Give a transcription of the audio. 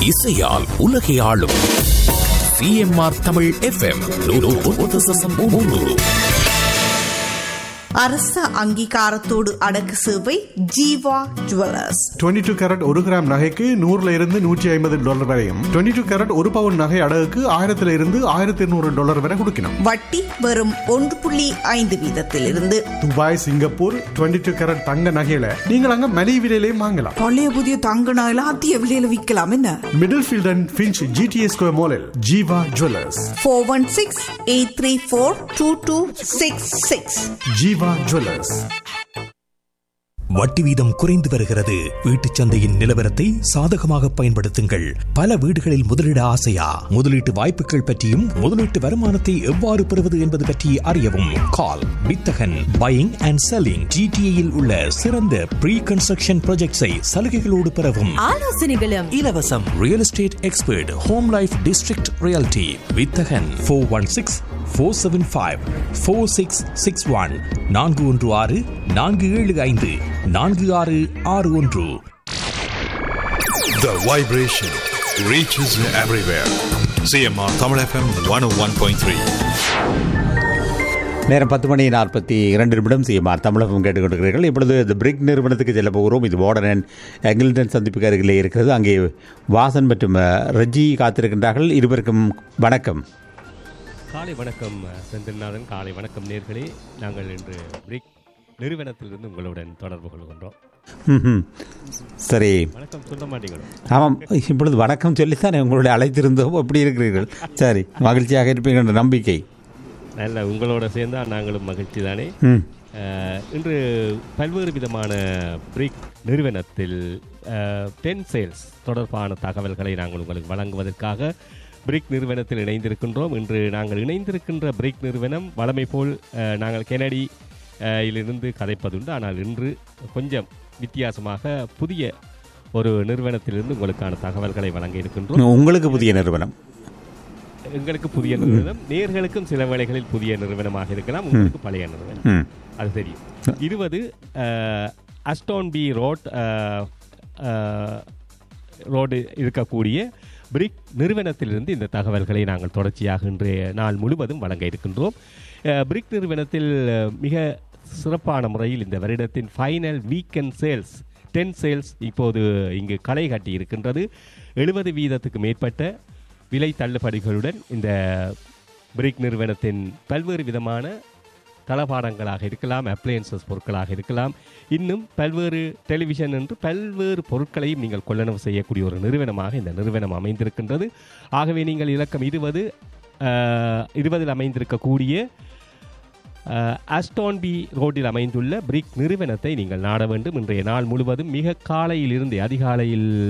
இசையால் உலகை ஆளும் சிஎம்ஆர் தமிழ் எஃப்எம் அரச அங்கீகாரத்தோடு அடக்கு சேவை ஜீவா ஜுவல்லர்ஸ் 22 டூ கேரட் ஒரு கிராம் நகைக்கு நூறுல இருந்து நூற்றி ஐம்பது டாலர் வரையும் 22 டூ கேரட் ஒரு பவுன் நகை அடகுக்கு ஆயிரத்துல இருந்து ஆயிரத்தி இருநூறு டாலர் வரை கொடுக்கணும் வட்டி வெறும் ஒன்று புள்ளி ஐந்து வீதத்திலிருந்து துபாய் சிங்கப்பூர் 22 டூ கேரட் தங்க நகையில நீங்கள் அங்க மலிவு விலையிலையும் வாங்கலாம் பழைய புதிய தங்க நகையில அதிக விலையில விற்கலாம் என்ன Middlefield and Finch GTS square மாலில் Jeeva jewellers four one six eight three four two two six six Jeeva jewellers வட்டி வீதம் குறைந்து வருகிறது வீட்டுச் சந்தையின் நிலவரத்தை சாதகமாக பயன்படுத்துங்கள் பல வீடுகளில் முதலீட ஆசையா முதலீட்டு வாய்ப்புகள் பற்றியும் முதலீட்டு வருமானத்தை எவ்வாறு பெறுவது என்பது பற்றி அறியவும் கால் வித்தகன் பையிங் அண்ட் செல்லிங் ஜிடிஏயில் உள்ள சிறந்த ப்ரீ கன்ஸ்ட்ரக்ஷன் ப்ராஜெக்ட்ஸை சலுகைகளோடு பெறவும் ஆலோசனைகளும் இலவசம் real estate expert home life district reality Vithagan four one six four seven five four six six one நான்கு ஒன்று ஆறு நான்கு ஏழு ஐந்து நான்கு ஆறு ஆறு ஒன்று The vibration reaches everywhere. CMR Tamil FM 101.3. நேரம் பத்து மணி நாற்பத்தி இரண்டு நிமிடம் சிஎம்ஆர் தமிழகம் கேட்டுக்கொண்டிருக்கிறீர்கள் இப்பொழுது இந்த பிரிக் நிறுவனத்துக்கு செல்ல போகிறோம் இது வார்டன் எங்கில்டன் சந்திப்புக்கு அருகிலே இருக்கிறது அங்கே வாசன் மற்றும் அஹ், ரெஜி காத்திருக்கின்றார்கள் இருவருக்கும் வணக்கம் காலை வணக்கம் செந்தில்நாதன் காலை வணக்கம் நேர்களே நாங்கள் இன்று பிரிக் நிறுவனத்திலிருந்து உங்களுடன் தொடர்பு கொள்கின்றோம் ம்ஹும். சரி வணக்கம் சொல்ல மாட்டீங்களோ ஆமாம் இப்பொழுது வணக்கம் சொல்லித்தானே உங்களுடைய அழைத்திருந்தோம் எப்படி இருக்கிறீர்கள் சரி மகிழ்ச்சியாக இருப்பீங்க என்ற நம்பிக்கை நல்ல உங்களோட சேர்ந்தால் நாங்களும் மகிழ்ச்சி தானே ம் அஹ், இன்று பல்வேறு விதமான பிரிக் நிறுவனத்தில் டென் சேல்ஸ் தொடர்பான தகவல்களை நாங்கள் உங்களுக்கு வழங்குவதற்காக பிரிக் நிறுவனத்தில் இணைந்திருக்கின்றோம் இன்று நாங்கள் இணைந்திருக்கின்ற பிரிக் நிறுவனம் வழமை போல் அஹ், நாங்கள் கெனடி அஹ், இலிருந்து கதைப்பதுண்டு ஆனால் இன்று கொஞ்சம் வித்தியாசமாக புதிய ஒரு நிறுவனத்திலிருந்து உங்களுக்கான தகவல்களை வழங்க இருக்கின்றோம் உங்களுக்கு புதிய நிறுவனம் எங்களுக்கு புதிய நிறுவனம் நேர்களுக்கும் சில வேளைகளில் புதிய நிறுவனமாக இருக்கலாம் உங்களுக்கு பழைய நிறுவனம் ம் அது தெரியும் இருபது அஸ்டோன் பி ரோட் ரோடு இருக்கக்கூடிய பிரிக் நிறுவனத்திலிருந்து இந்த தகவல்களை நாங்கள் தொடர்ச்சியாக இன்றைய நாள் முழுவதும் வழங்க இருக்கின்றோம் அஹ், பிரிக் நிறுவனத்தில் அஹ், மிக சிறப்பான முறையில் இந்த வருடத்தின் final weekend sales ten sales இப்போது இங்கு களை கட்டி இருக்கின்றது எழுபது வீதத்துக்கு மேற்பட்ட விலை தள்ளுபடிகளுடன் இந்த பிரிக் நிறுவனத்தின் பல்வேறு விதமான தளபாடங்களாக இருக்கலாம் அப்ளையன்சஸ் பொருட்களாக இருக்கலாம் இன்னும் பல்வேறு டெலிவிஷன் என்று பல்வேறு பொருட்களையும் நீங்கள் கொள்ளளவு செய்யக்கூடிய ஒரு நிறுவனமாக இந்த நிறுவனம் அமைந்திருக்கின்றது ஆகவே நீங்கள் இலக்கம் இருபது இருபதில் அமைந்திருக்கக்கூடிய அஸ்டோன்பி ரோட்டில் அமைந்துள்ள பிரிக் நிறுவனத்தை நீங்கள் நாட வேண்டும் இன்றைய நாள் முழுவதும் மிக காலையில் இருந்து அதிகாலையில்